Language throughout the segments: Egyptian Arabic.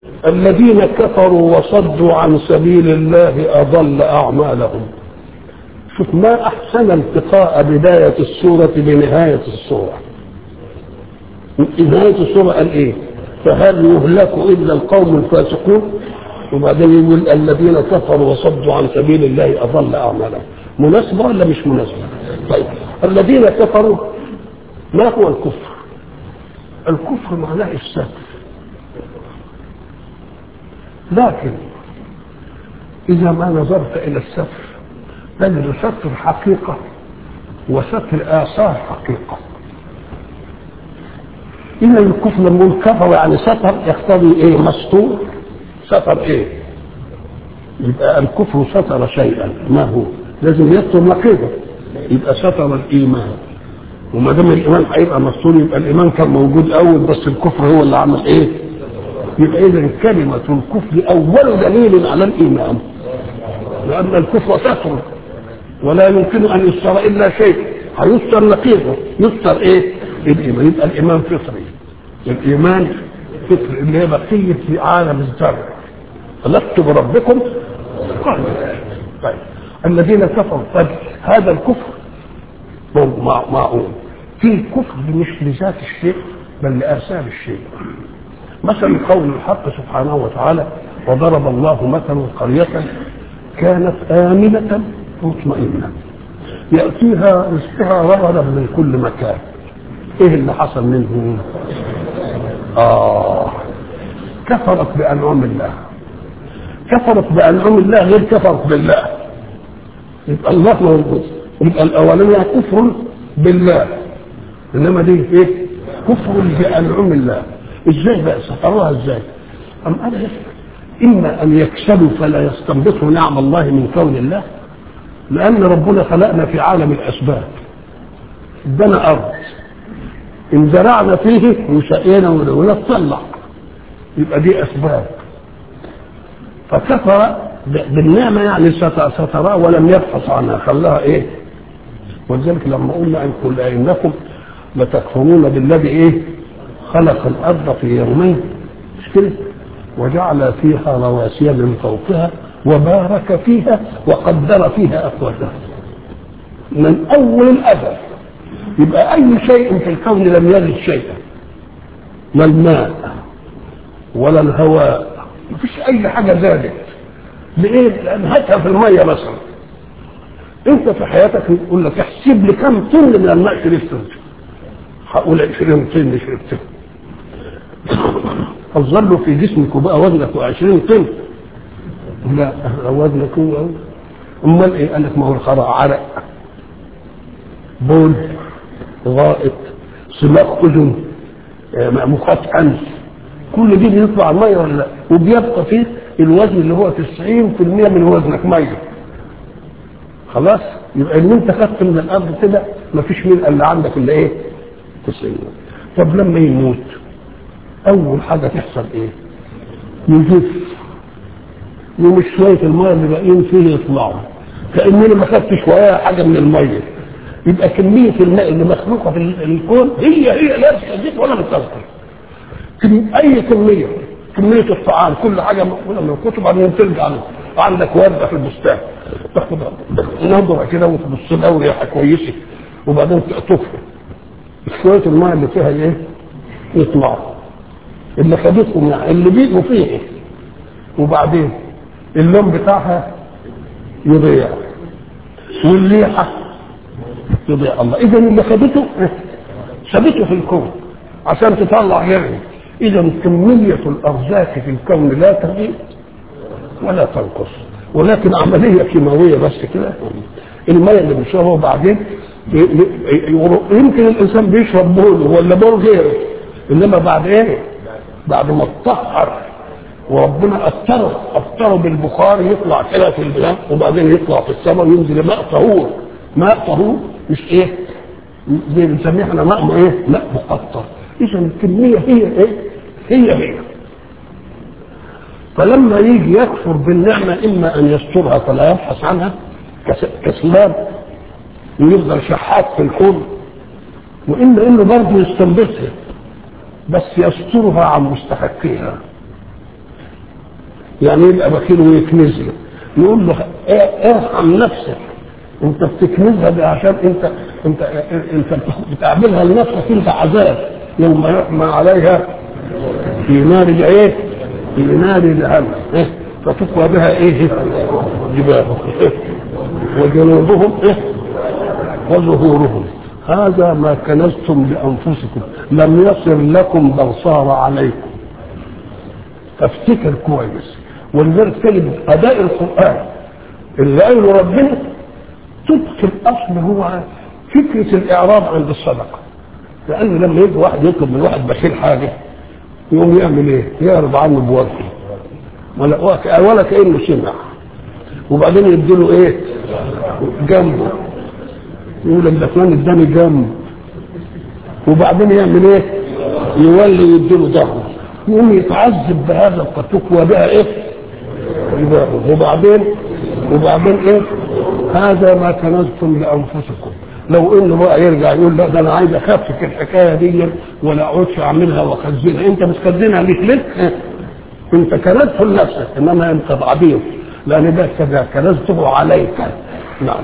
الذين كفروا وصدوا عن سبيل الله أضل أعمالهم شوف ما أحسن التقاء بداية السورة بنهاية السورة نهاية السورة قال إيه فهل يهلك إلا القوم الفاسقون وبعدين يقول الذين كفروا وصدوا عن سبيل الله أضل أعمالهم مناسبة ولا مش مناسبة طيب الذين كفروا ما هو الكفر الكفر معناه الستر لكن إذا ما نظرت إلى الستر تجد ستر حقيقة وستر آثار حقيقة إذا الكفر لما نقول كفر يعني ستر يقتضي إيه مستور ستر إيه يبقى الكفر ستر شيئا ما هو لازم يستر نقيضه يبقى ستر الإيمان وما دام الإيمان هيبقى مستور يبقى الإيمان كان موجود أول بس الكفر هو اللي عمل إيه يبقى إذا كلمة الكفر أول دليل على الإيمان لأن الكفر ستر ولا يمكن أن يستر إلا شيء هيستر نقيضه يستر إيه الإيمان يبقى الإيمان فطري الإيمان فطري اللي هي بقية في عالم الذر ألست بربكم قال طيب الذين كفروا طيب هذا الكفر معقول في كفر مش لذات الشيء بل لآثار الشيء مثل قول الحق سبحانه وتعالى وضرب الله مثلا قرية كانت آمنة مطمئنة يأتيها رزقها رغدا من كل مكان ايه اللي حصل منه اه كفرت بانعم الله كفرت بانعم الله غير كفرت بالله يبقى الله موجود يبقى الاولانيه كفر بالله انما دي ايه كفر بانعم الله ازاي بقى ستروها ازاي ام قال اما ان يكسبوا فلا يستنبطوا نعم الله من كون الله لان ربنا خلقنا في عالم الاسباب ادانا ارض ان زرعنا فيه وسقينا ونطلع يبقى دي اسباب فكفر بالنعمه يعني ستراه ولم يبحث عنها خلاها ايه ولذلك لما قلنا ان قل انكم لتكفرون بالذي ايه خلق الارض في يومين مش كده وجعل فيها رواسي من فوقها وبارك فيها وقدر فيها اقواتها من اول الازل يبقى اي شيء في الكون لم يزد شيئا لا الماء ولا الهواء مفيش اي حاجه زادت ليه؟ لان هاتها في الميه مثلا انت في حياتك يقول لك احسب لي كم طن من الماء شربته هقول 20 طن شربته الظل في جسمك وبقى وزنك 20 طن لا وزنك هو امال ايه؟ قال لك ما هو الخرع عرق بول غائط سماق اذن مخاط انف كل دي بيطلع الميه ولا لا وبيبقى فيه الوزن اللي هو 90% من وزنك ميه خلاص يبقى اللي انت خدت من الارض كده مفيش مين اللي عندك الا ايه 90 طب لما يموت اول حاجه تحصل ايه يجف يوم شويه الميه اللي باقيين فيه يطلعوا كاننا ما خدتش ولا حاجه من الميه يبقى كمية الماء اللي مخلوقة في الكون هي هي لا تزيد ولا بتنقص أي كمية كمية الطعام كل حاجة مقبولة من الكتب بعدين ترجع له عندك وردة في البستان تاخدها نضرة كده وتبص لها وريحة كويسة وبعدين تقطفها شوية الماء اللي فيها ايه؟ يطلعوا اللي خدتهم يعني اللي بيجوا فيه وبعدين اللون بتاعها يضيع والريحه يضيع الله اذا اللي خدته سابته في الكون عشان تطلع غيره اذا كميه الارزاق في الكون لا تزيد ولا تنقص ولكن عمليه كيماويه بس كده الميه اللي بيشربها وبعدين يمكن الانسان بيشرب بول ولا بول غيره انما بعد ايه؟ بعد ما اتطهر وربنا اثره اثره بالبخار يطلع كده في البلاد وبعدين يطلع في السماء وينزل ماء طهور ماء طهور مش ايه زي بنسميه احنا ماء ايه ماء مقطر اذا الكميه هي ايه هي هي فلما يجي يكفر بالنعمه اما ان يسترها فلا يبحث عنها كسلام ويفضل شحات في الكون واما انه برضه يستنبطها بس يسترها عن مستحقيها يعني يبقى بخيل ويكنز له يقول له إيه ارحم نفسك انت بتكنزها دي عشان انت انت انت بتعملها لنفسك انت عذاب يوم يحمى عليها في نار الايه؟ في نار جهنم إيه؟ فتقوى بها ايه؟ جباههم إيه؟ وجنوبهم ايه؟ وظهورهم هذا ما كنزتم لانفسكم لم يصل لكم بل صار عليكم فافتكر كويس ولذلك تجد اداء القران اللي قاله ربنا طبق الاصل هو فكره الاعراض عند الصدقه لان لما يجي واحد يطلب من واحد بخيل حاجه يقوم يعمل ايه؟ يعرض عنه بوجهه ولا ولا كانه سمع وبعدين يديله ايه؟ جنبه يقول لك ده فلان اداني جنب وبعدين يعمل ايه؟ يولي يديله ظهره يقوم يتعذب بهذا فتقوى بها ايه؟ وبعدين وبعدين ايه؟ هذا ما كنزتم لانفسكم لو انه بقى يرجع يقول لا ده انا عايز اخفف الحكايه دي ولا اقعدش اعملها واخزنها انت بتخزنها ليك لك انت كنزته لنفسك انما انت ضعيف لان ده كذا كنزته عليك نعم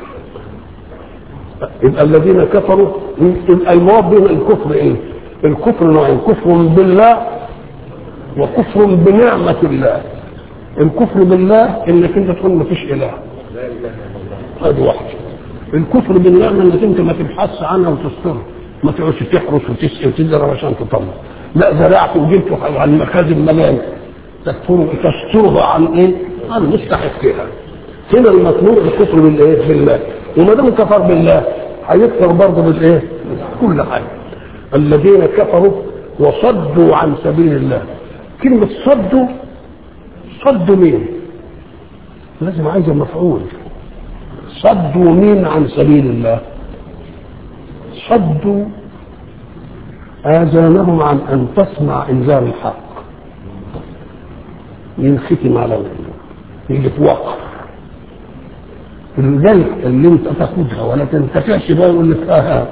يبقى الذين كفروا يبقى المواد بين الكفر ايه؟ الكفر نوعين كفر بالله وكفر بنعمة الله الكفر بالله انك انت تقول ما فيش اله هذه واحدة الكفر بالنعمة انك انت ما تبحثش عنها وتسترها ما تقعدش تحرس وتسقي وتزرع عشان تطلع لا زرعت وجبت عن مخازن ملان تكفر تسترها عن ايه؟ عن مستحقها هنا المطلوب الكفر بالايه؟ بالله وما دام كفر بالله هيكفر برضه بالايه؟ كل حاجه الذين كفروا وصدوا عن سبيل الله كلمة صدوا صدوا مين؟ لازم عايزة مفعول صدوا مين عن سبيل الله؟ صدوا آذانهم عن أن تسمع إنذار الحق ينختم على اللي توقف لذلك اللي انت تاخدها ولا تنتفعش بقى يقول لك اه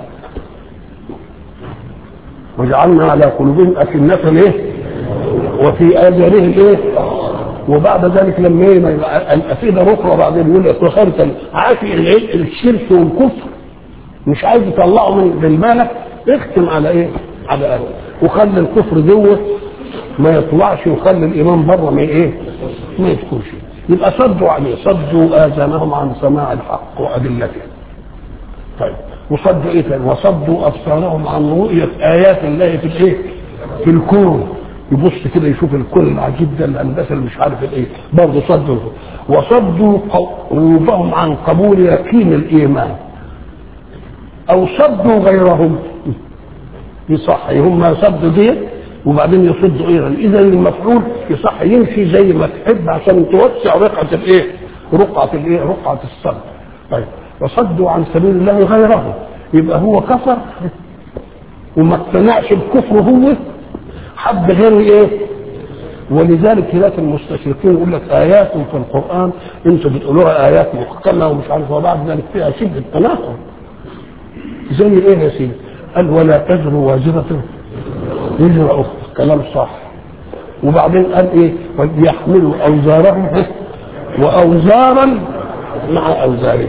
وجعلنا على قلوبهم أكنة ايه وفي آذانهم ايه وبعد ذلك لما ايه الأفئدة أخرى بعدين يقول لك وخارج عافي الشرك والكفر مش عايز يطلعه من بالمالك اختم على ايه؟ على قلبه وخلي الكفر جوه ما يطلعش وخلي الايمان بره ما ايه؟ ما يدخلش يبقى صدوا عليه صدوا اذانهم عن سماع الحق وادلته طيب وصدوا ايه تاني؟ وصدوا ابصارهم عن رؤيه ايات الله في الايه؟ في الكون يبص كده يشوف الكون العجيب ده الهندسه اللي مش عارف الايه برضه صدوا وصدوا قلوبهم عن قبول يقين الايمان او صدوا غيرهم يصح هم صدوا دي وبعدين يصدوا غيرها اذا المفعول يصح يمشي زي ما تحب عشان توسع رقعه الايه رقعه الايه رقعه الصد طيب وصدوا عن سبيل الله غيره يبقى هو كفر وما اقتنعش بكفره هو حب غيره ايه ولذلك هناك المستشرقين يقول لك ايات في القران انتوا بتقولوها ايات محكمه ومش عارف وبعد ذلك فيها شبه التناقض زي ايه يا سيدي؟ قال ولا تزر وازرة وزر أخرى كلام صح وبعدين قال ايه؟ وليحملوا أوزارهم وأوزارا مع أوزارهم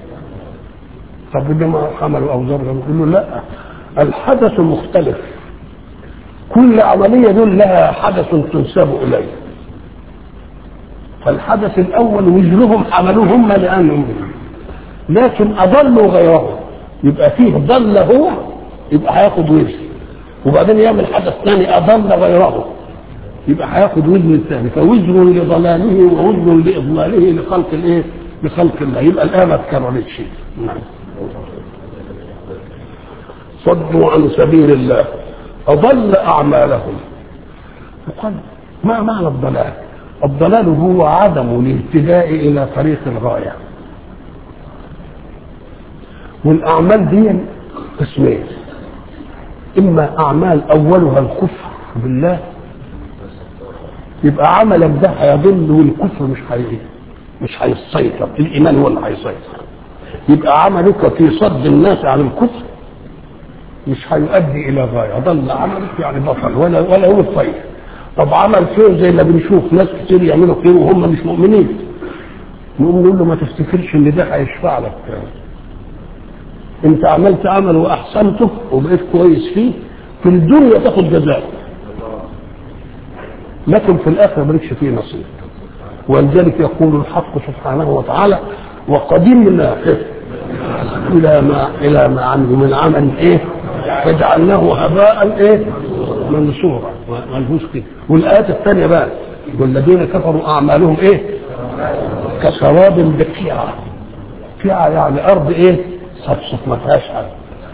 طب لما حملوا أوزارهم يقول له لا الحدث مختلف كل عملية دول لها حدث تنسب إليه فالحدث الأول وزرهم حملوه هم لأنهم لكن أضلوا غيرهم يبقى فيه ضل هو يبقى هياخد وزن وبعدين يعمل حدث ثاني اضل غيره يبقى هياخد وزن ثاني فوزر لضلاله ووزر لاضلاله لخلق الايه؟ لخلق الله يبقى الان ما اتكررتش نعم صدوا عن سبيل الله اضل اعمالهم وقال ما معنى الضلال؟ الضلال هو عدم الاهتداء الى طريق الغايه والاعمال دي قسمين اما اعمال اولها الكفر بالله يبقى عملك ده هيضل والكفر مش هي مش هيسيطر الايمان هو اللي هيسيطر يبقى عملك في صد الناس عن الكفر مش هيؤدي الى غايه ضل عملك يعني بطل ولا ولا هو الطيب طب عمل خير زي ما بنشوف ناس كتير يعملوا خير وهم مش مؤمنين نقوم نقول له ما تفتكرش ان ده هيشفع لك انت عملت عمل واحسنته وبقيت كويس فيه في الدنيا تاخد جزاء لكن في الاخره مالكش فيه نصيب ولذلك يقول الحق سبحانه وتعالى وقدمنا الى ما الى ما عملوا من عمل ايه فجعلناه هباء ايه منصورا ملهوش كده والايات الثانيه بقى والذين كفروا اعمالهم ايه كسراب بقيعه قيعه يعني ارض ايه صفصف ما فيهاش حاجه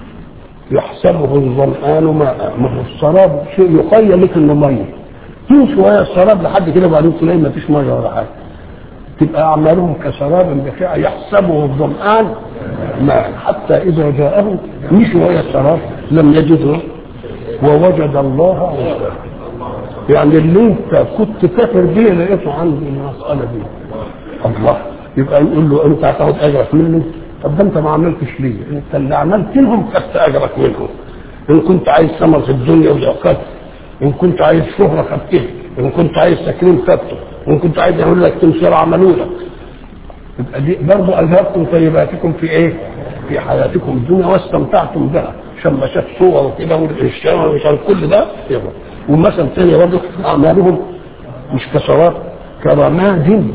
يحسبه الظمآن ماء ما هو السراب شيء يخيل لك انه ميه تمشي شويه السراب لحد كده وبعدين تلاقي ما فيش ميه ولا حاجه تبقى اعمالهم كسراب بقيعه يحسبه الظمآن ماء حتى اذا جاءه مشي ويا السراب لم يجده ووجد الله عنده يعني اللي انت كنت كافر بيه لقيته عنده المساله دي الله يبقى يقول له انت هتاخد اجرك منه طب ده انت ما عملتش ليه انت اللي عملت لهم خدت اجرك منهم ان كنت عايز ثمر في الدنيا وزكاة ان كنت عايز شهره خدته ان كنت عايز تكريم خدته ان كنت عايز يعمل لك تمثال عملوا لك يبقى دي برضه اذهبتم طيباتكم في ايه؟ في حياتكم الدنيا واستمتعتم بها عشان ما شاف صور وكده والاشتراء ومش عارف كل ده يبقى ومثل ثاني برضه اعمالهم مش كسرات كرماد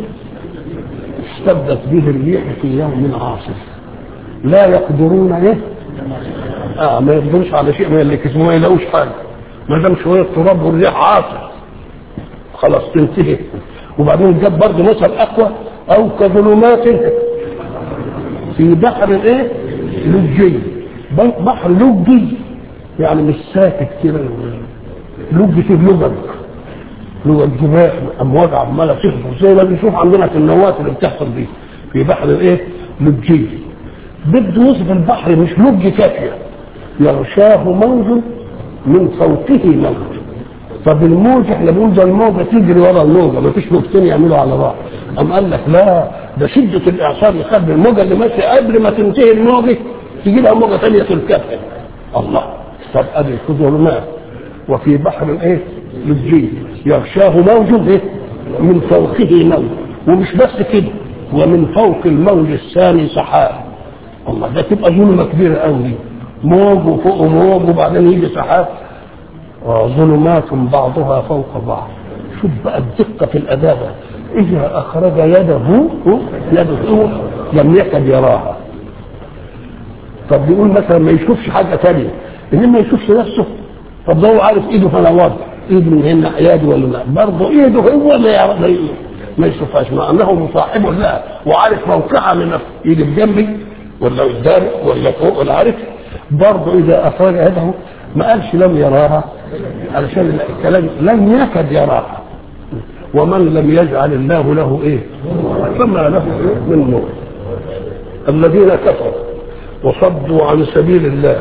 اشتدت به الريح في يوم عاصف لا يقدرون ايه اه ما يقدروش على شيء ما يلكس ما يلاقوش حاجه ما دام شويه تراب والريح عاصف خلاص تنتهي وبعدين جاب برضه مثل اقوى او كظلمات في بحر ايه لجي بحر لجي يعني مش ساكت كده لج فيه لجج لجج جبال امواج عماله تهبط زي ما بنشوف عندنا في النواه اللي بتحصل دي في بحر الايه لجي بده يوصف البحر مش لج كافيه يغشاه موج من فوقه موج طب الموج احنا بنقول ده الموجه تجري ورا الموجه ما فيش موجتين يعملوا على بعض قام قال لك لا ده شده الاعصار يخلي الموجه اللي ماشيه قبل ما تنتهي الموجه تجي لها موجه ثانيه تركبها الله طب ادي ظلمات وفي بحر ايه لجي يغشاه موج ايه من فوقه موج ومش بس كده ومن فوق الموج الثاني سحاب الله ده تبقى ظلمه كبيره قوي موج وفوق موج وبعدين يجي سحاب ظلمات بعضها فوق بعض شوف بقى الدقة في الأداء إذا أخرج يده يده لم يكد يراها طب بيقول مثلا ما يشوفش حاجة تانية إنما ما يشوفش نفسه طب ده هو عارف إيده فأنا واضح إيده من هنا يده ولا لا برضه إيده هو ما يعرف ما يشوفهاش مع أنه مصاحب لها وعارف موقعها من نفسه يجي بجنبي ولا قدامي ولا فوق ولا عارف برضه إذا أخرج يده ما قالش لم يراها علشان الكلام لم يكد يراها ومن لم يجعل الله له ايه فما له إيه من نور الذين كفروا وصدوا عن سبيل الله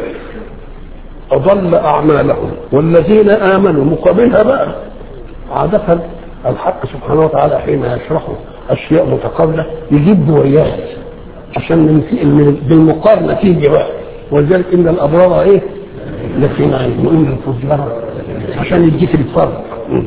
أضل أعمالهم والذين آمنوا مقابلها بقى عادة الحق سبحانه وتعالى حين يشرح أشياء متقابلة يجيب وياه عشان بالمقارنة تيجي بقى ولذلك إن الأبرار إيه لكن نقول الفجار عشان يديك الفرق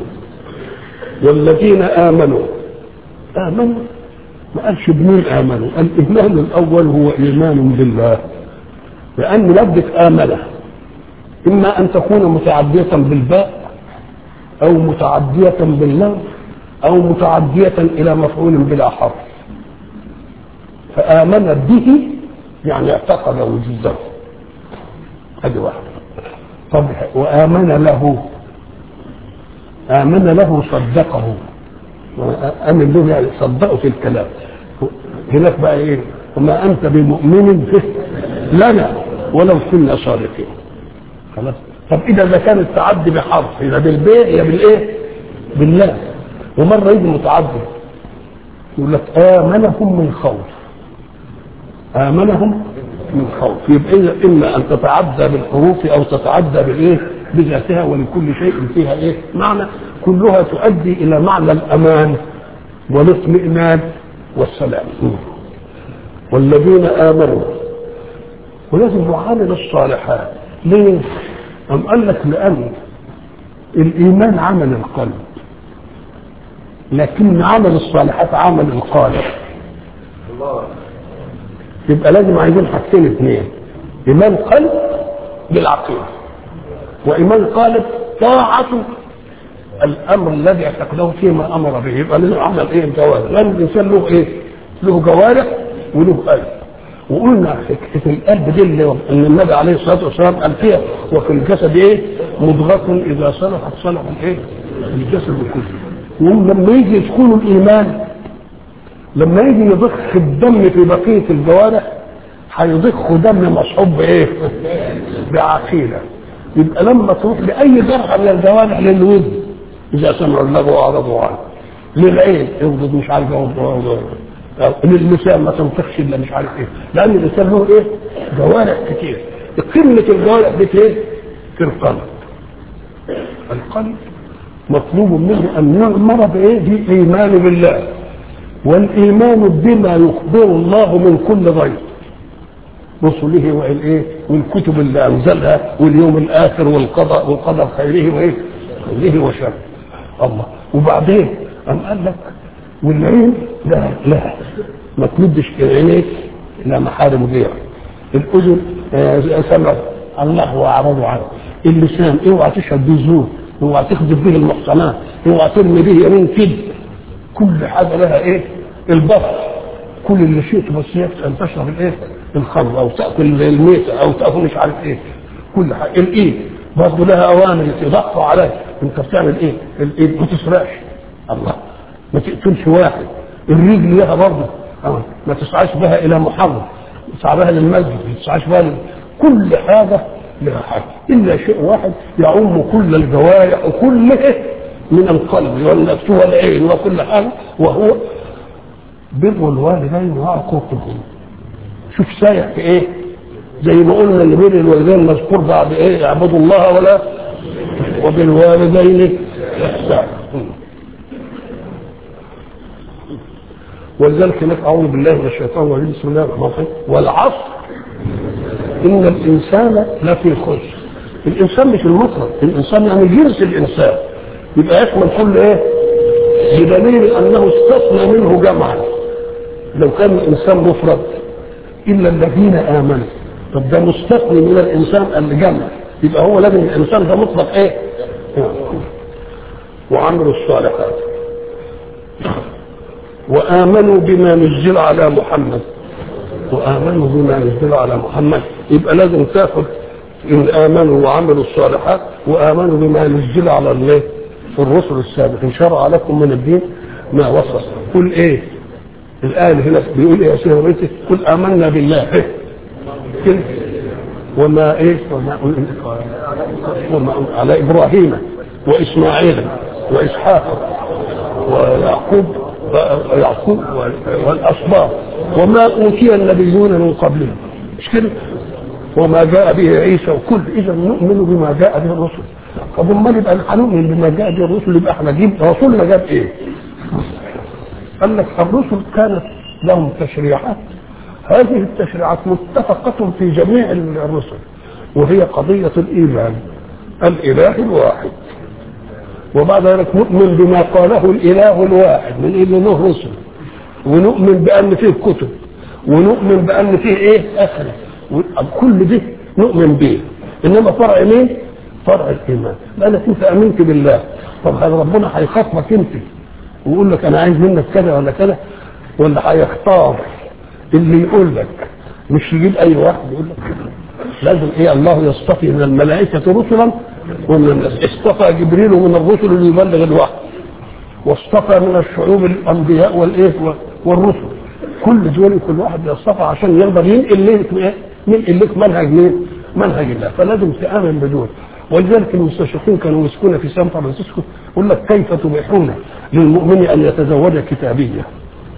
والذين امنوا امنوا ما قالش بمين امنوا الايمان الاول هو ايمان بالله لان لفظه امنه اما ان تكون متعديه بالباء او متعديه باللام او متعديه الى مفعول بلا حرف فامن به يعني اعتقد وجوده هذه واحده طب وآمن له آمن له صدقه آمن له يعني صدقه في الكلام هناك بقى إيه وما أنت بمؤمن فيه لنا ولو كنا صادقين خلاص طب إذا إذا كان التعدي بحرف إذا بالبيع يا بالإيه؟ بالله ومرة يجي متعدي يقول لك آمنهم من خوف آمنهم من خوف يبقى اما ان تتعدى بالحروف او تتعدى بالايه بذاتها ولكل شيء فيها ايه معنى كلها تؤدي الى معنى الامان والاطمئنان والسلام والذين امنوا ولازم نعامل الصالحات ليه؟ أم قال لك لأن الايمان عمل القلب لكن عمل الصالحات عمل القالب يبقى لازم عايزين حاجتين اثنين ايمان قلب بالعقيده وايمان قالب طاعه الامر الذي اعتقده فيما امر به يبقى لازم عمل ايه الجوارح لان الانسان له ايه له جوارح وله قلب وقلنا في القلب دي اللي ان النبي عليه الصلاه والسلام قال فيها وفي الجسد ايه مضغه اذا صلحت صلح الايه الجسد كله لما يجي يدخل الايمان لما يجي يضخ الدم في بقيه الجوارح هيضخ دم مصحوب بايه؟ بعقيده يبقى لما تروح لاي جرح من الجوارح للود اذا سمعوا اللغو واعرضوا عنه للعين يغضب مش عارف يغضب للسان ما تنطقش الا مش عارف ايه لان الانسان له ايه؟ جوارح كتير قمه الجوارح دي ايه؟ في القلب القلب مطلوب منه ان يؤمر بايه؟ بالايمان بالله والايمان بما يخبر الله من كل غير رسله والايه والكتب اللي انزلها واليوم الاخر والقضاء والقدر خيره وايه خيره وشره الله وبعدين قام قال لك والعين لا لا ما تمدش عينيك الى محارم غيرك الاذن آه سمع الله واعرضوا عنه اللسان اوعى تشهد به زور اوعى تخذف به المحصنات اوعى ترمي به يمين كذب كل حاجه لها ايه البطن كل اللي شئت بس ان تشرب الايه الخمر او تاكل الميت او تاكل مش عارف ايه كل حاجه الايد برضه لها اوامر يضغطوا عليك انت بتعمل ايه الايد ما تسرقش الله ما تقتلش واحد الرجل لها برضه اه ما تسعاش بها الى محرم تسعى بها للمسجد ما تسعاش بها لل... كل حاجه لها حاجه الا شيء واحد يعم كل الجوارح وكله من القلب والنفس والعين وكل حاجه وهو بر الوالدين وعقوقهم شوف سايح في ايه زي ما قلنا ان بر الوالدين مذكور بعد ايه اعبدوا الله ولا وبالوالدين احسانا ولذلك هناك اعوذ بالله من الشيطان الرجيم بسم الله الرحمن الرحيم والعصر ان الانسان لفي خسر الانسان مش المفرد الانسان يعني جنس الانسان يبقى يشمل كل ايه بدليل انه استثنى منه جمعا لو كان الانسان مفرد الا الذين امنوا طب ده مستثني من الانسان اللي جمع يبقى هو لازم الانسان ده مطلق ايه وعملوا الصالحات وامنوا بما نزل على محمد وامنوا بما نزل على محمد يبقى لازم تاخد ان امنوا وعملوا الصالحات وامنوا بما نزل على الله الرسل السابقين شرع لكم من الدين ما وصل قل ايه الآية هنا بيقول ايه يا سيدي بيتي قل آمنا بالله إيه؟ كده وما ايه وما, وما على ابراهيم واسماعيل واسحاق ويعقوب يعقوب والاسباط وما اوتي النبيون من قبلهم مش كده وما جاء به عيسى وكل اذا نؤمن بما جاء به الرسل طب امال يبقى هنؤمن بما جاء به الرسل يبقى احنا جيب رسولنا جاب ايه؟ قال لك الرسل كانت لهم تشريعات هذه التشريعات متفقة في جميع الرسل وهي قضية الإيمان الإله الواحد وبعد ذلك نؤمن بما قاله الإله الواحد من إله له رسل ونؤمن بأن فيه كتب ونؤمن بأن فيه إيه آخرة كل ده نؤمن به إنما فرع مين؟ فرع الإيمان لأنك أنت أمنت بالله طب هل ربنا هيخاطبك أنت ويقول لك أنا عايز منك كذا ولا كذا ولا هيختار اللي يقول لك مش يجيب أي واحد يقول لك لازم إيه الله يصطفي من الملائكة رسلا ومن الناس اصطفى جبريل من الرسل اللي يبلغ الوحي واصطفى من الشعوب الانبياء والايه والرسل كل دول كل واحد يصطفى عشان يقدر ينقل لك ايه؟ ينقل لك منهج مين؟ منهج الله فلازم تامن بدول ولذلك المستشرقين كانوا يسكون في سان فرانسيسكو يقول لك كيف تبيحون للمؤمن ان يتزوج كتابيه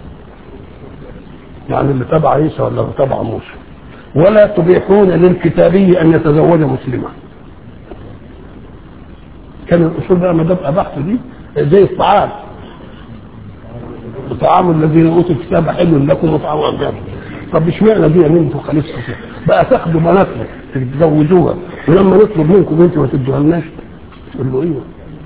يعني اللي تبع عيسى ولا اللي تبع موسى ولا تبيحون للكتابي ان يتزوج مسلما كان الاصول بقى ما دام ابحت دي زي الطعام طعام الذين اوتوا الكتاب حل لكم وطعام ابنائكم طب اشمعنى دي ان انتوا خليفتوا بقى تاخدوا بناتنا تتزوجوها ولما نطلب منكم انتوا ما تدوها لناش تقول له ايوه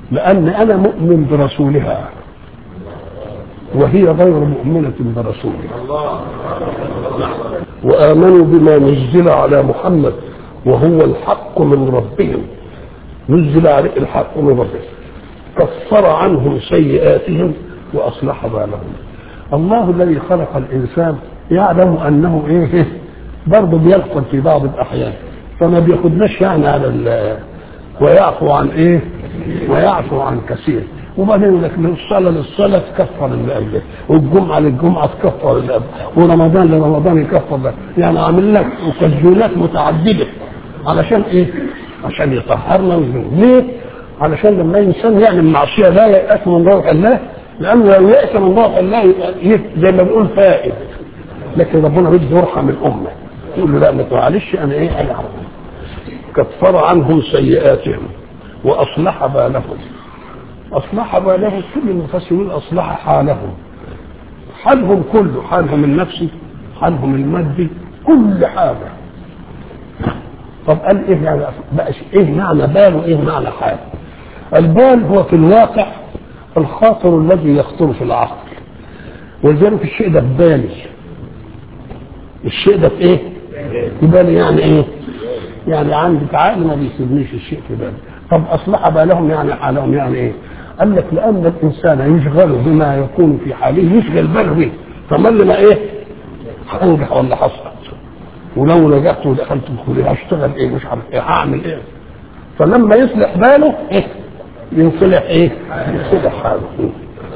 لأن أنا مؤمن برسولها وهي غير مؤمنة برسولها وآمنوا بما نزل على محمد وهو الحق من ربهم نزل عليه الحق من ربهم كفر عنهم سيئاتهم وأصلح بالهم الله الذي خلق الإنسان يعلم أنه إيه برضه بيغفل في بعض الأحيان فما بياخدناش يعني على ال ويعفو عن إيه ويعفو عن كثير وبعدين يقول لك من الصلاة للصلاة تكفر اللي قبله والجمعة للجمعة تكفر اللي قبله ورمضان لرمضان يكفر ده يعني عامل لك أوكازيونات متعددة علشان إيه؟ عشان يطهرنا من ليه؟ علشان لما الإنسان يعمل معصية لا يأس من روح الله لأنه لو يأس من روح الله يبقى زي ما بنقول فائد لكن ربنا بده يرحم الأمة يقول له لا ما معلش أنا إيه أنا عارف كفر عنهم سيئاتهم وأصلح بالهم أصلح بالهم كل المفسرين أصلح حالهم حالهم كله حالهم النفسي حالهم المادي كل حاجة طب قال ايه يعني بقى ايه معنى بال وايه معنى حال البال هو في الواقع الخاطر الذي يخطر في العقل ولذلك الشيء ده ببالي الشيء ده في ايه يبالي يعني ايه يعني عندك عقل ما بيسيبنيش الشيء في بالي طب اصلح بالهم يعني حالهم يعني ايه قال لك لان الانسان يشغل بما يكون في حاله يشغل باله به فمن ما ايه هنجح ولا حصل ولو نجحت ودخلت الكليه هشتغل ايه مش عارف ايه هعمل ايه فلما يصلح باله ايه ينصلح ايه يصلح حاله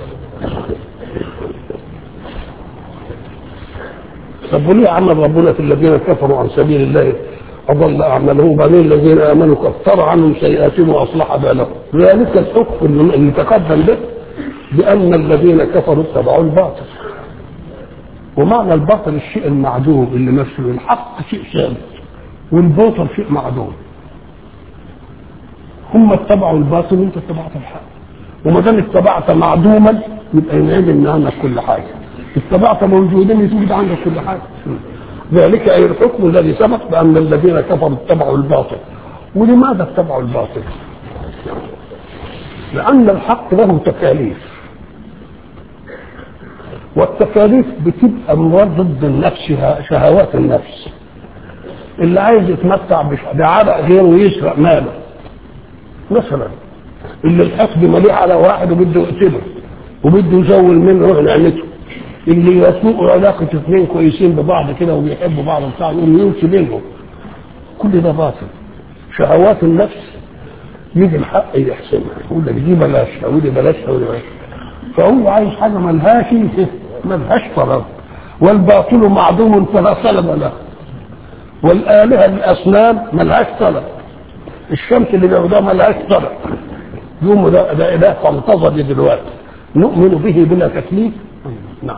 طب وليه عمل ربنا في الذين كفروا عن سبيل الله أضل أعمالهم بعدين الذين آمنوا كفر عنهم سيئاتهم وأصلح بالهم ذلك الحكم اللي تقدم به بأن الذين كفروا اتبعوا الباطل ومعنى الباطل الشيء المعدوم اللي نفسه الحق شيء ثابت والباطل شيء معدوم هم اتبعوا الباطل وانت اتبعت الحق وما دام اتبعت معدوما يبقى ينعدم عنك كل حاجه اتبعت موجودا يتوجد عندك كل حاجه ذلك اي الحكم الذي سبق بان الذين كفروا اتبعوا الباطل ولماذا اتبعوا الباطل؟ لان الحق له تكاليف والتكاليف بتبقى مراد ضد النفس شهوات النفس اللي عايز يتمتع بعرق غيره ويسرق ماله مثلا اللي الحقد مليء على واحد وبده يقتله وبده يزول منه روح نعمته اللي يسوق علاقة اثنين كويسين ببعض كده وبيحبوا بعض بتاع يقوم يمشي بينهم كل ده باطل شهوات النفس يجي الحق يحسمها يقول لك دي بلاش ودي بلاش ودي بلاش فهو عايز حاجه ملهاش ملهاش طلب والباطل معدوم فلا طلب له والآلهة الأصنام ملهاش طلب الشمس اللي بيعبدوها ملهاش طلب يوم ده ده إله فانتظر دلوقتي نؤمن به بلا تكليف نعم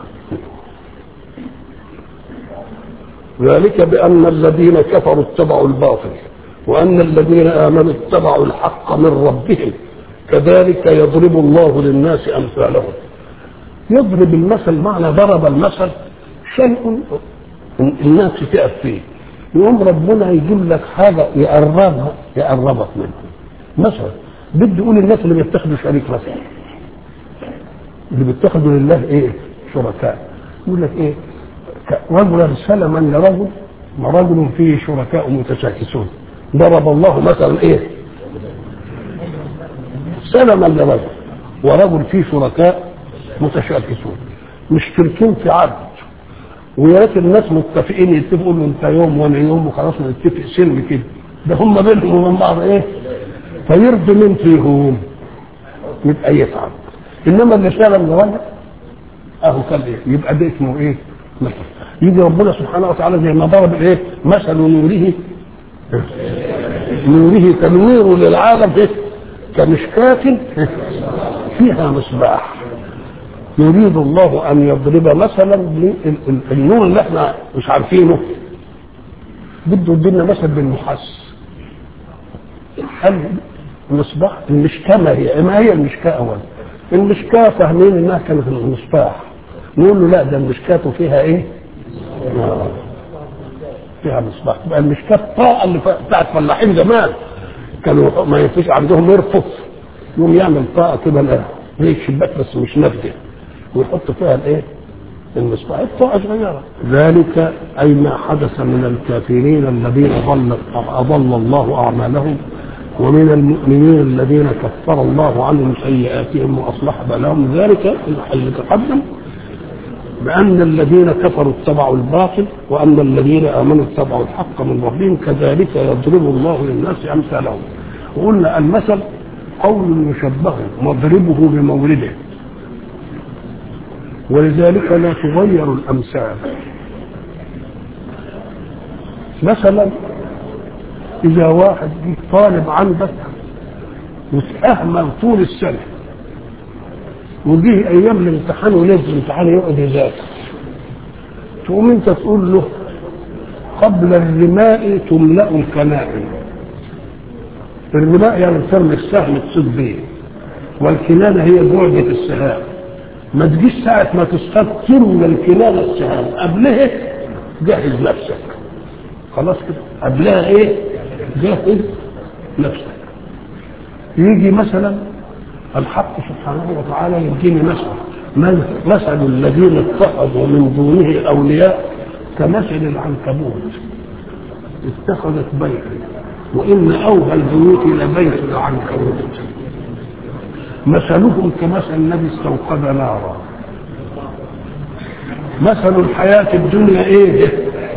ذلك بأن الذين كفروا اتبعوا الباطل وأن الذين آمنوا اتبعوا الحق من ربهم كذلك يضرب الله للناس أمثالهم يضرب المثل معنى ضرب المثل شيء الناس تقف فيه يقوم ربنا يجيب لك حاجة يقربها يقربك منها مثلا بده يقول الناس اللي بيتخذوا شريك مثلا اللي بيتخذوا لله ايه شركاء يقول لك ايه رجلا سلما لرجل ورجل فيه شركاء متشاكسون ضرب الله مثلا ايه سلما لرجل ورجل فيه شركاء متشاكسون مشتركين في عبد ويا ريت الناس متفقين يتفقوا له انت يوم وانا يوم وخلاص نتفق سلم كده ده هم بينهم وبين بعض ايه فيرضي من فيهم يبقى يتعب انما اللي سلم لرجل اهو كان ايه يبقى ده اسمه ايه مثل يجي ربنا سبحانه وتعالى زي ما ضرب ايه مثل نوره نوره تنوير للعالم ايه كمشكاة فيها مصباح يريد الله ان يضرب مثلا النور اللي احنا مش عارفينه بده يدينا مثل بالنحاس قال المصباح المشكاة ما هي ما هي المشكاة اولا المشكاة فاهمين انها كانت المصباح نقول له لا ده المشكاة فيها ايه؟ آه. فيها مصباح تبقى المشكاة الطاقة اللي بتاعت فلاحين زمان كانوا ما ينفيش عندهم يرفض يقوم يعمل طاقه كده لا زي الشباك بس مش نافذه ويحط فيها الايه؟ المصباح الطاقه صغيره ذلك اي ما حدث من الكافرين الذين ضل اضل الله اعمالهم ومن المؤمنين الذين كفر الله عنهم سيئاتهم واصلح بالهم ذلك اللي تقدم بأن الذين كفروا اتبعوا الباطل وأن الذين آمنوا اتبعوا الحق من ربهم كذلك يضرب الله للناس أمثالهم وقلنا المثل قول مشبه مضربه بمورده ولذلك لا تغير الأمثال مثلا إذا واحد طالب عندك وتأهمل طول السنة وجه ايام الامتحان وليله الامتحان يقعد يذاكر تقوم انت تقول له قبل الرماء تملا الكنائن الرماء يعني ترمي السهم تصيد بيه والكنانه هي بعدة السهام ما تجيش ساعة ما تصطاد ترمي الكنانة السهام قبلها جهز نفسك خلاص كده قبلها ايه جهز نفسك يجي مثلا الحق سبحانه وتعالى يديني مثل مثل الذين اتخذوا من دونه اولياء كمثل العنكبوت اتخذت بيتا وان اوهى البيوت لبيت العنكبوت مثلهم كمثل الذي استوقد نارا مثل الحياة الدنيا ايه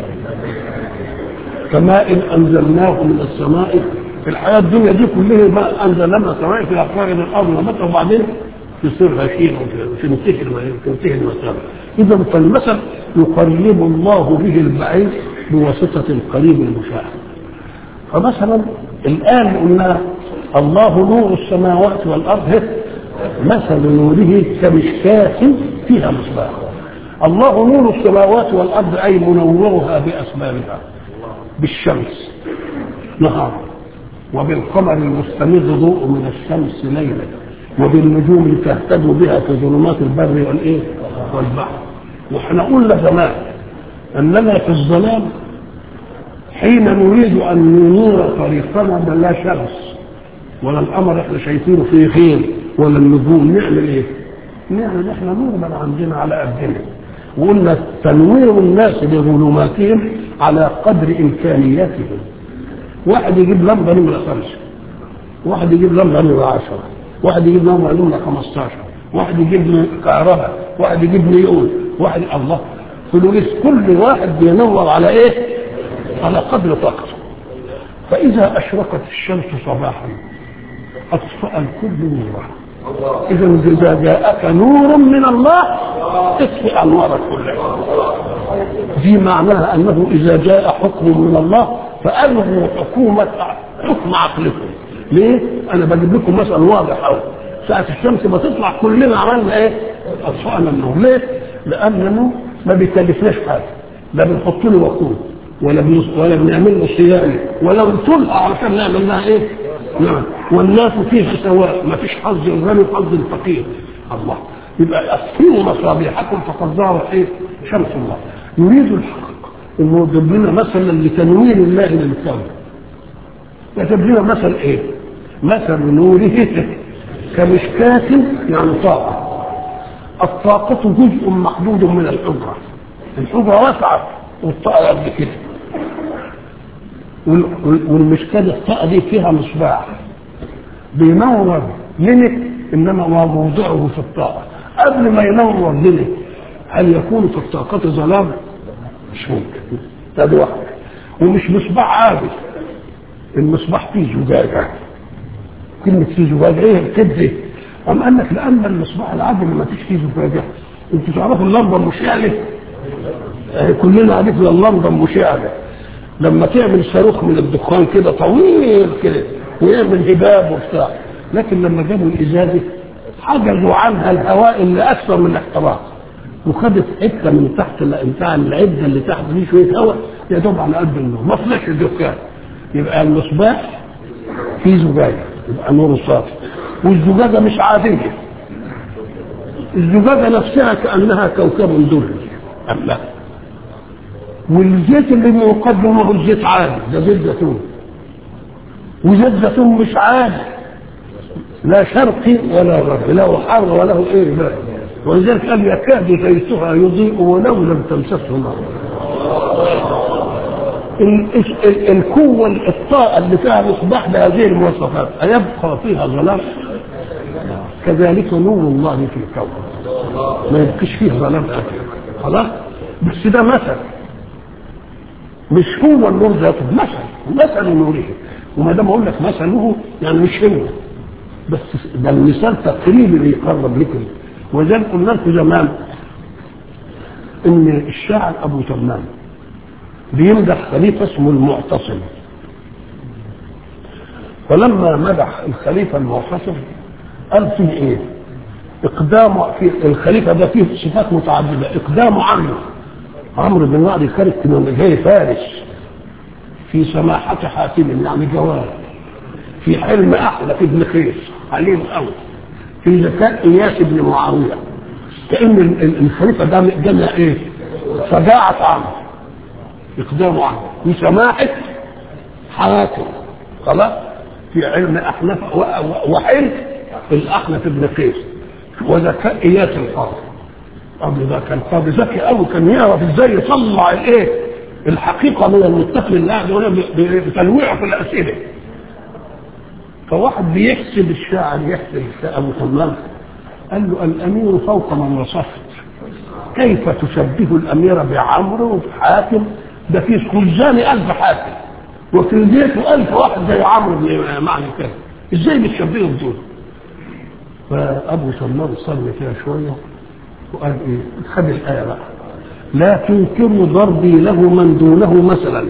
كماء انزلناه من السماء في الحياة الدنيا دي كلها ما أنزل لنا سواء في أخراج الأرض ومتى وبعدين تصير غشيم وتنتهي تنتهي المسألة إذا فالمثل يقرب الله به البعيد بواسطة القريب المشاهد فمثلا الآن قلنا الله نور السماوات والأرض مثل نوره كمشكاة فيها مصباح الله نور السماوات والأرض أي منورها بأسبابها بالشمس نهارا وبالقمر المستمر ضوء من الشمس ليلا وبالنجوم تهتد بها في ظلمات البر والايه والبحر واحنا قلنا زمان اننا في الظلام حين نريد ان ننير طريقنا لا شمس ولا القمر احنا شايفينه فيه خير ولا النجوم نعمل ايه؟ نعمل احنا نور من عندنا على قدنا وقلنا تنوير الناس بظلماتهم على قدر امكانياتهم واحد يجيب لمبه نمره خمسه واحد يجيب لمبه نمره عشره واحد يجيب لمبه نمره 15 واحد يجيب كهرباء واحد يجيب نيون واحد الله فلوس كل واحد بينور على ايه؟ على قدر طاقته فإذا أشرقت الشمس صباحا أطفأ الكل نوره إذا إذا جاءك نور من الله اطفئ أنوارك كلها دي معناها أنه إذا جاء حكم من الله فألغوا حكومة حكم عقلكم ليه؟ أنا بجيب لكم مثلا واضح أوي ساعة الشمس ما تطلع كلنا عملنا إيه؟ أطفأنا النور ليه؟ لأنه ما بيكلفناش حاجة لا بنحط له وقود ولا بنص... ولا بنعمل له صيانه ولا بنطلع علشان نعمل لها ايه؟ نعم والناس فيها سواء ما فيش حظ الغني وحظ الفقير الله يبقى اصفوا مصابيحكم فقد ظهرت ايه؟ شمس الله يريد الحق انه يضرب لنا مثلا لتنوير الله للكون يجيب لنا مثل ايه؟ مثل نوره كمشكاة يعني طاقة الطاقة جزء محدود من الحجرة الحجرة واسعة والطاقة قد كده والمشكلة الطاقة دي فيها مصباح بينور لنا انما هو موضعه في الطاقة قبل ما ينور لنا هل يكون في الطاقة ظلام؟ مش ممكن ده واحد ومش مصباح عادي المصباح فيه زجاجة كلمة فيه زجاجة ايه الكذب أم قال لك لأن المصباح العادي ما فيش فيه زجاجة انتوا تعرفوا اللمبة المشعلة كلنا عرفنا اللمبة المشعلة لما تعمل صاروخ من الدخان كده طويل كده ويعمل هباب وبتاع لكن لما جابوا الازازه حجزوا عنها الهواء اللي اكثر من الاحتراق وخدت حته من تحت بتاع العده اللي تحت دي شويه هواء يا دوب على قد النور ما طلعش الدخان يبقى المصباح فيه زجاجه يبقى نور صافي والزجاجه مش عاديه الزجاجه نفسها كانها كوكب دري الله والزيت اللي مقدم هو الزيت عادي ده زيت زيتون وزيت زيتون مش عادي لا شرقي ولا غربي لا حر وله ايه بارد ولذلك قال يكاد زيتها يضيء ولو لم تمسسه نار ال- ال- القوة الطاقة اللي فيها مصباح بهذه المواصفات أيبقى فيها ظلام؟ كذلك نور الله في الكون ما يبقيش فيه ظلام أبدا خلاص بس ده مثل مش هو النور ذاته مثل مثل نوره وما دام اقول لك مثله يعني مش هو بس ده المثال تقريبي بيقرب لك وذلك قلنا لكم زمان ان الشاعر ابو تمام بيمدح خليفه اسمه المعتصم فلما مدح الخليفه المعتصم قال فيه ايه؟ اقدام في الخليفه ده فيه صفات متعدده اقدام عمرو عمرو بن وعد خارج من جاي فارس في سماحة حاتم يعني جواد في حلم أحلى في ابن قيس عليم قوي في ذكاء إياس بن معاوية كأن ال- ال- الخليفة ده جمع إيه؟ شجاعة عمرو إقدام عمرو وسماحة حاتم خلاص في علم أحنف و- و- وحلم الأحنف بن قيس وذكاء إياس القاضي قبل ده كان قاضي ذكي قوي كان يعرف ازاي يطلع الايه الحقيقه من المتقن اللي قاعد هنا ب- ب- بتنويعه في الاسئله فواحد بيحسب الشاعر يحسب الشاعر ابو تمام قال له الامير فوق من وصفت كيف تشبه الامير بعمرو وحاتم ده في خزان الف حاتم وفي البيت الف واحد زي عمرو بن معنى كده ازاي بتشبهه بدول فابو تمام صلي كده شويه وقال ايه خد الايه بقى لا تنكروا ضربي له من دونه مثلا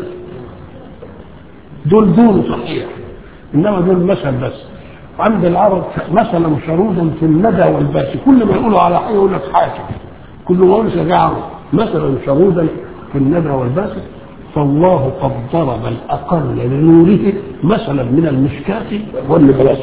دول دون صحيح انما دول مثل بس عند العرب مثلا شرودا في الندى والباس كل ما يقولوا على حاجه يقول لك حاكم كل ما يقولوا شجاعه مثلا شرودا في الندى والباس فالله قد ضرب الاقل لنوره مثلا من المشكاه والنبلاس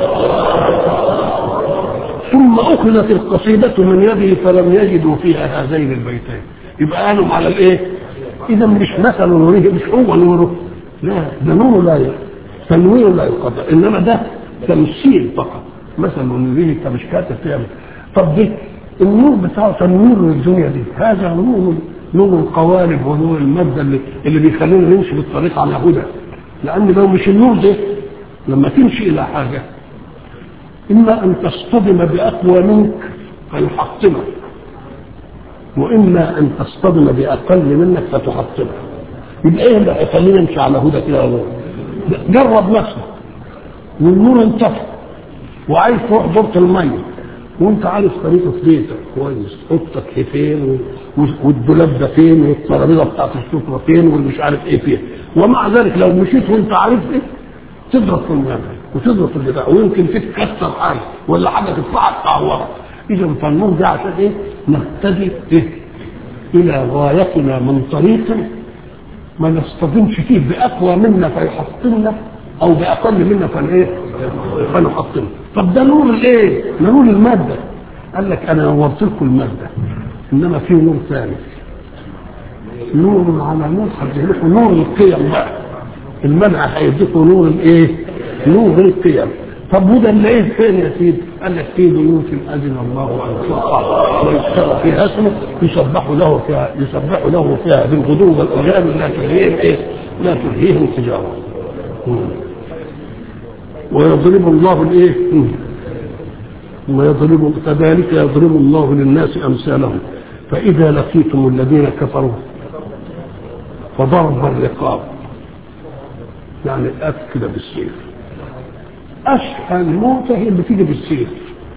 ثم اخذت القصيده من يده فلم يجدوا فيها هذين البيتين يبقى قالوا على الايه اذا مش مثل نوره مش هو نوره لا ده نوره لا ي- تنوير لا يقدر انما ده تمثيل فقط مثل نوره كمشكاة فيها طب دي النور بتاعه تنوير الدنيا دي هذا نور نور القوالب ونور الماده اللي, اللي بيخلينا نمشي بالطريق على هدى لان لو مش النور ده لما تمشي الى حاجه إما أن تصطدم بأقوى منك فيحطمك وإما أن تصطدم بأقل منك فتحطمك يبقى إيه اللي هيخلينا نمشي على هدى كده والله؟ جرب نفسك والنور انطفى وعايز تروح دورة المية وانت عارف طريقه في بيتك كويس اوضتك فين و- والدولاب ده فين والترابيزه بتاعت السفره فين والمش عارف ايه فين ومع ذلك لو مشيت وانت عارف ايه تضرب في المنهج وتضرب في البتاع ويمكن تتكسر حاجه ولا حاجه تدفعك تعورك اذا فالنور ده عشان ايه؟ نهتدي ايه؟ الى غايتنا من طريق ما نصطدمش فيه باقوى منا فيحطمنا او باقل منا فايه؟ فنحطمه طب ده نور الايه؟ ده نور الماده قال لك انا نورت لكم الماده انما في نور ثاني نور على نور هديه لكم نور القيم بقى المنع هيديكم نور الايه؟ نور القيم طب وده اللي ايه فين يا سيدي؟ قال لك في بيوت اذن الله ان ترفع ويذكر فيها اسمه يسبح له فيها يسبح له فيها بالغدو والاجاب لا تلهيهم ايه؟ لا تلهيهم تجاره. مم. ويضرب الله الايه؟ مم. ويضرب كذلك يضرب الله للناس امثالهم فاذا لقيتم الذين كفروا فضرب الرقاب يعني القتل كده بالسيف اشهى الموتى هي اللي بتيجي بالسيف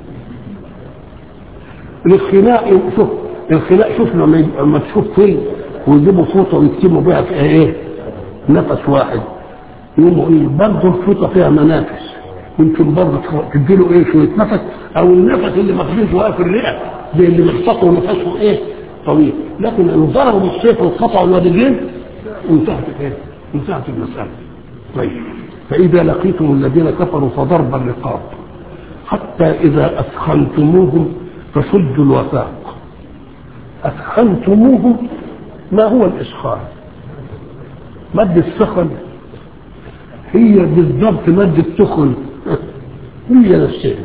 الخناق شوف الخناق شوف لما يبقى- لما تشوف فيلم ويجيبوا فوطه ويكتبوا بيها فيها ايه؟ نفس واحد يقوموا ايه؟ برضه الفوطه فيها منافس يمكن برضه تديله ايه شويه نفس او النفس اللي مخزون شويه في الرئه زي اللي بيخططوا نفسه ايه؟ طويل لكن ان ضربوا بالسيف وقطعوا الواديين انتهت ايه؟ انتهت المساله طيب فإذا لقيتم الذين كفروا فضرب الرقاب حتى إذا أثخنتموهم فشدوا الوثاق أثخنتموهم ما هو الإسخان مادة السخن هي بالضبط مادة تخن هي نفسها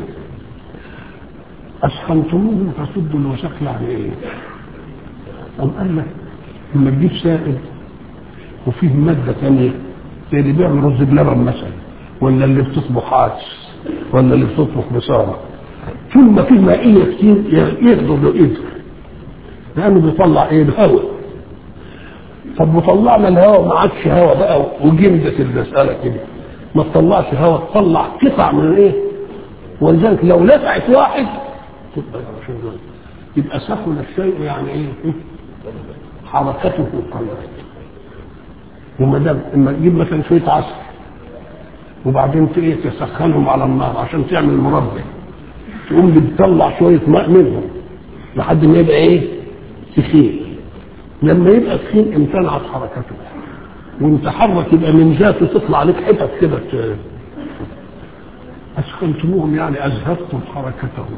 أسخنتموهم فسدوا الوساق يعني إيه؟ أم قال لك لما تجيب سائل وفيه مادة ثانية زي اللي بيعمل رز بلبن مثلا ولا اللي بتصبح عدس ولا اللي بتطبخ بصارة طول ما فيه مائية كتير ياخدوا بإيده لأنه بيطلع إيه الهواء طب وطلعنا الهواء ما عادش هواء بقى وجمدت المسألة كده ما تطلعش هواء تطلع قطع من إيه ولذلك لو نفعت واحد تبقى يبقى سخن الشيء يعني إيه حركته قلت وما دام اما تجيب مثلا شويه عسل وبعدين ايه تسخنهم على النار عشان تعمل مربى تقوم بتطلع شويه ماء منهم لحد ما يبقى ايه تخين لما يبقى تخين امتنعت حركته وانت حرك يبقى من ذاته تطلع لك حتت كده اسخنتموهم يعني اذهبتم حركتهم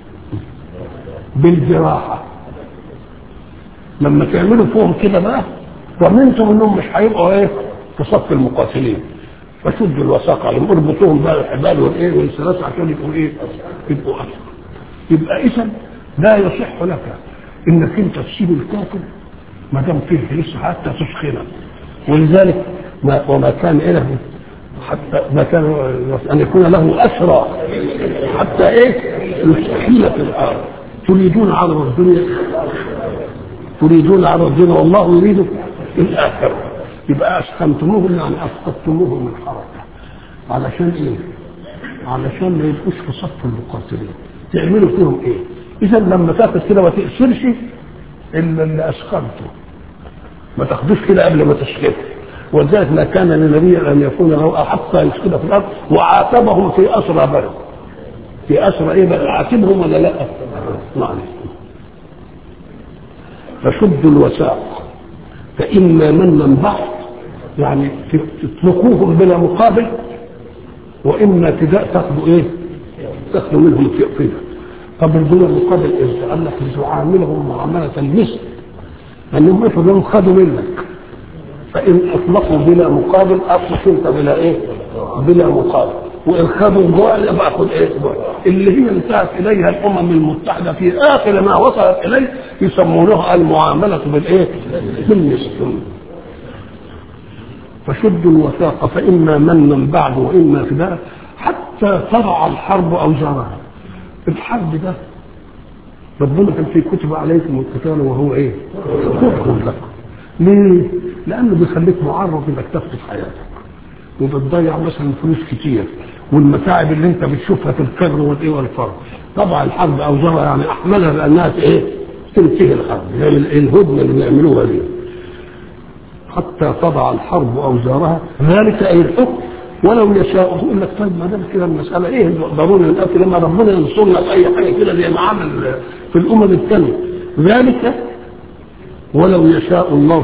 بالجراحه لما تعملوا فيهم كده بقى ضمنتم انهم مش هيبقوا ايه في صف المقاتلين فشدوا الوثاق عليهم اربطوهم بقى الحبال والايه والسلاسل عشان يبقوا ايه يبقوا اصلا يبقى اذا لا يصح لك انك انت تسيب الكافر ما دام فيه لسه حتى تسخنه ولذلك ما وما كان له حتى ما كان ان يكون له اسرى حتى ايه يستحيل في الارض تريدون عرض الدنيا تريدون عرض الدنيا والله يريد الاخره يبقى اسخنتموهم يعني اسقطتموهم من حركه علشان ايه؟ علشان ما يبقوش في صف المقاتلين تعملوا فيهم ايه؟ اذا لما تاخد كده ما تقصرش الا اللي اسخنته ما تاخدوش كده قبل ما تسخنه ولذلك ما كان للنبي ان يكون له حتى يسكن في الارض وعاتبهم في اسرى بلد في اسرى ايه بقى عاتبهم ولا لا؟ معلش فشدوا الوثاق فإما منا بعض يعني تتركوهم بلا مقابل وإما ابتداء تاخذوا إيه؟ تاخذوا منهم فئة طب بلا مقابل إيه؟ قال لك تعاملهم معاملة المثل أنهم افرضوا خدوا منك فإن أطلقوا بلا مقابل أطلق أنت بلا إيه؟ بلا مقابل وإن خدوا جوع يبقى خد إيه؟ جوع اللي هي انتهت إليها الأمم المتحدة في آخر ما وصلت إليه يسمونها المعاملة بالإيه؟ بالنسب فشدوا الوثاق فإما منا بعد وإما فداء حتى ترعى الحرب أوزارها الحرب ده ربنا كان في كتب عليكم القتال وهو ايه؟ كره لكم ليه؟ لأنه بيخليك معرض إنك تفقد حياتك وبتضيع مثلا فلوس كتير والمتاعب اللي انت بتشوفها في الكر والايه والفرق طبعا الحرب اوزارها يعني احملها لانها ايه؟ تنتهي الحرب زي الهدنه اللي بيعملوها دي حتى تضع الحرب اوزارها ذلك اي الحكم ولو يشاء يقول لك طيب ما دام كده المساله ايه ضروري نقفل لما ربنا ينصرنا في اي حاجه كده زي ما عمل في الامم الثانيه ذلك ولو يشاء الله